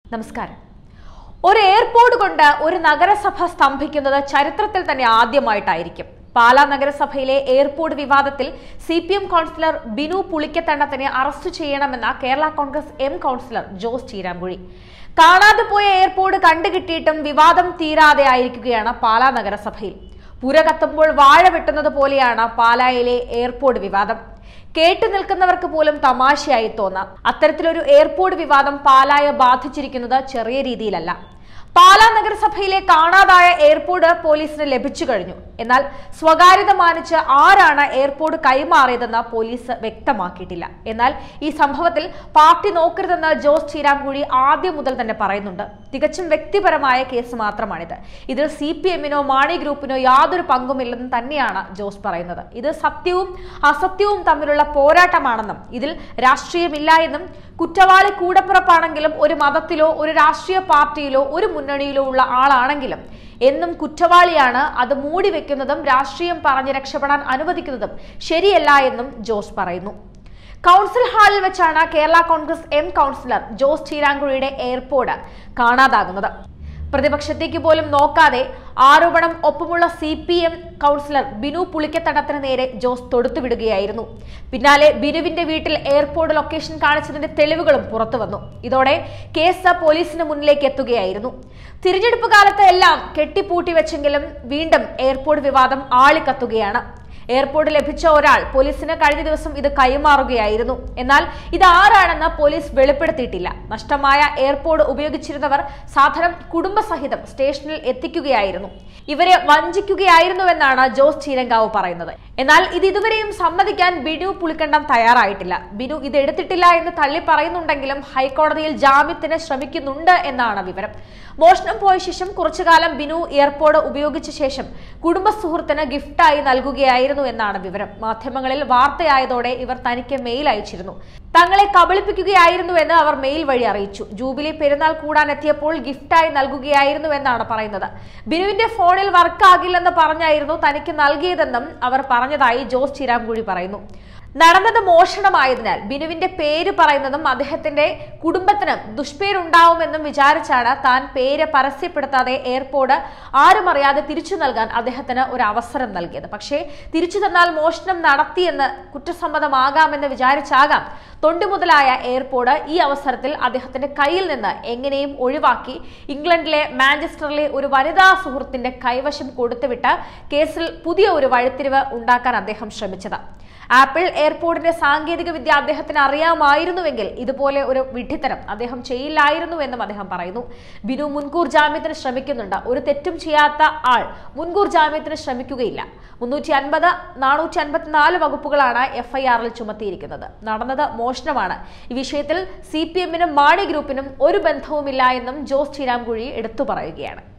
നമസ്കാരം ഒരു എയർപോർട്ട് കൊണ്ട് ഒരു നഗരസഭ സ്തംഭിക്കുന്നത് ചരിത്രത്തിൽ തന്നെ ആദ്യമായിട്ടായിരിക്കും പാലാ നഗരസഭയിലെ എയർപോർട്ട് വിവാദത്തിൽ C P M councillor Binu പുളിക്കത്തണ്ണത്തിനെ അറസ്റ്റ് ചെയ്യണമെന്ന കേരള കോൺഗ്രസ് എം കൗൺസിലർ ജോസ് ചീരാമ്പുഴി കാണാതെ പോയ എയർപോർട്ട് കണ്ടുകിട്ടിയിട്ടും വിവാദം തീരാതെ ആയിരിക്കുകയാണ് പാലാ നഗരസഭയിൽ പുര കത്തുമ്പോൾ വാഴ വെട്ടുന്നത് പോലെയാണ് പാലായിലെ എയർപോർട്ട് വിവാദം കേട്ടു നിൽക്കുന്നവർക്ക് പോലും തമാശയായി തോന്നാം അത്തരത്തിലൊരു എയർപോർട്ട് വിവാദം പാലായെ ബാധിച്ചിരിക്കുന്നത് ചെറിയ രീതിയിലല്ല പാലാ നഗരസഭയിലെ കാണാതായ എയർപോർട്ട് പോലീസിന് ലഭിച്ചു കഴിഞ്ഞു എന്നാൽ സ്വകാര്യത മാനിച്ച് ആരാണ് എയർപോർട്ട് കൈമാറിയതെന്ന് പോലീസ് വ്യക്തമാക്കിയിട്ടില്ല എന്നാൽ ഈ സംഭവത്തിൽ പാർട്ടി നോക്കരുതെന്ന് ജോസ് ചീരാംകുഴി ആദ്യം മുതൽ തന്നെ പറയുന്നുണ്ട് തികച്ചും വ്യക്തിപരമായ കേസ് മാത്രമാണിത് ഇതിൽ സി പി എമ്മിനോ മാണി ഗ്രൂപ്പിനോ യാതൊരു പങ്കുമില്ലെന്ന് തന്നെയാണ് ജോസ് പറയുന്നത് ഇത് സത്യവും അസത്യവും തമ്മിലുള്ള പോരാട്ടമാണെന്നും ഇതിൽ രാഷ്ട്രീയമില്ല എന്നും കുറ്റവാളി കൂടപ്പിറപ്പാണെങ്കിലും ഒരു മതത്തിലോ ഒരു രാഷ്ട്രീയ പാർട്ടിയിലോ ഒരു മുന്നണിയിലോ ഉള്ള ആളാണെങ്കിലും എന്നും കുറ്റവാളിയാണ് അത് മൂടി വെക്കുന്നതും രാഷ്ട്രീയം പറഞ്ഞ് രക്ഷപ്പെടാൻ അനുവദിക്കുന്നതും ശരിയല്ല എന്നും ജോസ് പറയുന്നു കൗൺസിൽ ഹാളിൽ വെച്ചാണ് കേരള കോൺഗ്രസ് എം കൗൺസിലർ ജോസ് ചീരാങ്കുഴിയുടെ എയർപോർട്ട് കാണാതാകുന്നത് പ്രതിപക്ഷത്തേക്ക് പോലും നോക്കാതെ ആരോപണം ഒപ്പമുള്ള C P M councillor Binu പുളിക്കത്തടത്തിന് നേരെ ജോസ് തൊടുത്തുവിടുകയായിരുന്നു പിന്നാലെ ബിനുവിന്റെ വീട്ടിൽ എയർപോർട്ട് ലൊക്കേഷൻ കാണിച്ചതിന്റെ തെളിവുകളും പുറത്തു വന്നു ഇതോടെ കേസ് പോലീസിന് മുന്നിലേക്ക് എത്തുകയായിരുന്നു തിരഞ്ഞെടുപ്പ് കാലത്ത് എല്ലാം കെട്ടിപ്പൂട്ടി വെച്ചെങ്കിലും വീണ്ടും എയർപോർട്ട് വിവാദം ആളിക്കത്തുകയാണ് എയർപോർട്ട് ലഭിച്ച ഒരാൾ പോലീസിന് കഴിഞ്ഞ ദിവസം ഇത് കൈമാറുകയായിരുന്നു എന്നാൽ ഇത് ആരാണെന്ന് പോലീസ് വെളിപ്പെടുത്തിയിട്ടില്ല നഷ്ടമായ എയർപോർട്ട് ഉപയോഗിച്ചിരുന്നവർ സാധനം കുടുംബസഹിതം സ്റ്റേഷനിൽ എത്തിക്കുകയായിരുന്നു ഇവരെ വഞ്ചിക്കുകയായിരുന്നുവെന്നാണ് ജോസ് ചീരങ്കാവ് പറയുന്നത് എന്നാൽ ഇത് ഇതുവരെയും സമ്മതിക്കാൻ ബിനു പുളിക്കണ്ടം തയ്യാറായിട്ടില്ല ബിനു ഇത് എടുത്തിട്ടില്ല എന്ന് തള്ളി പറയുന്നുണ്ടെങ്കിലും ഹൈക്കോടതിയിൽ ജാമ്യത്തിന് ശ്രമിക്കുന്നുണ്ട് എന്നാണ് വിവരം മോഷണം പോയ ശേഷം കുറച്ചുകാലം ബിനു എയർപോർട്ട് ഉപയോഗിച്ച ശേഷം കുടുംബ സുഹൃത്തിന് ഗിഫ്റ്റായി നൽകുകയായിരുന്നു എന്നാണ് വിവരം മാധ്യമങ്ങളിൽ വാർത്തയായതോടെ ഇവർ തനിക്ക് മെയിൽ അയച്ചിരുന്നു തങ്ങളെ കബളിപ്പിക്കുകയായിരുന്നു എന്ന് അവർ മെയിൽ വഴി അറിയിച്ചു ജൂബിലി പെരുന്നാൾ കൂടാൻ എത്തിയപ്പോൾ ഗിഫ്റ്റായി നൽകുകയായിരുന്നു എന്നാണ് പറയുന്നത് ബിനുവിന്റെ ഫോണിൽ വർക്കാകില്ലെന്ന് പറഞ്ഞായിരുന്നു തനിക്ക് നൽകിയതെന്നും അവർ പറഞ്ഞതായി ജോസ് ചിരാംകുഴി പറയുന്നു നടന്നത് മോഷണമായതിനാൽ ബിനുവിന്റെ പേര് പറയുന്നതും അദ്ദേഹത്തിന്റെ കുടുംബത്തിന് ദുഷ്പേരുണ്ടാവുമെന്നും വിചാരിച്ചാണ് താൻ പേര് പരസ്യപ്പെടുത്താതെ എയർപോർട്ട് ആരും അറിയാതെ തിരിച്ചു നൽകാൻ അദ്ദേഹത്തിന് ഒരു അവസരം നൽകിയത് പക്ഷേ തിരിച്ചു തന്നാൽ മോഷണം നടത്തിയെന്ന് കുറ്റസമ്മതമാകാമെന്ന് വിചാരിച്ചാകാം തൊണ്ടി മുതലായ എയർപോർട്ട് ഈ അവസരത്തിൽ അദ്ദേഹത്തിന്റെ കയ്യിൽ നിന്ന് എങ്ങനെയും ഒഴിവാക്കി ഇംഗ്ലണ്ടിലെ മാഞ്ചസ്റ്ററിലെ ഒരു വനിതാ സുഹൃത്തിന്റെ കൈവശം കൊടുത്തുവിട്ട് കേസിൽ പുതിയ ഒരു വഴിത്തിരിവ് ഉണ്ടാക്കാൻ അദ്ദേഹം ശ്രമിച്ചത് ആപ്പിൾ എയർപോർട്ടിന്റെ സാങ്കേതിക വിദ്യ അദ്ദേഹത്തിന് അറിയാമായിരുന്നുവെങ്കിൽ ഇതുപോലെ ഒരു വിഡ്ഢിത്തരം അദ്ദേഹം ചെയ്യില്ലായിരുന്നു എന്നും അദ്ദേഹം പറയുന്നു ബിനു മുൻകൂർ ജാമ്യത്തിന് ശ്രമിക്കുന്നുണ്ട് ഒരു തെറ്റും ചെയ്യാത്ത ആൾ മുൻകൂർ ജാമ്യത്തിന് ശ്രമിക്കുകയില്ല മുന്നൂറ്റി അൻപത് നാനൂറ്റി അൻപത്തിനാല് വകുപ്പുകളാണ് എഫ്ഐആറിൽ ചുമത്തിയിരിക്കുന്നത് നടന്നത് മോഷണമാണ് ഈ വിഷയത്തിൽ സി പി എമ്മിനും മാണി ഗ്രൂപ്പിനും ഒരു ബന്ധവുമില്ല എന്നും ജോസ് ചീരാംകുഴി എടുത്തു പറയുകയാണ്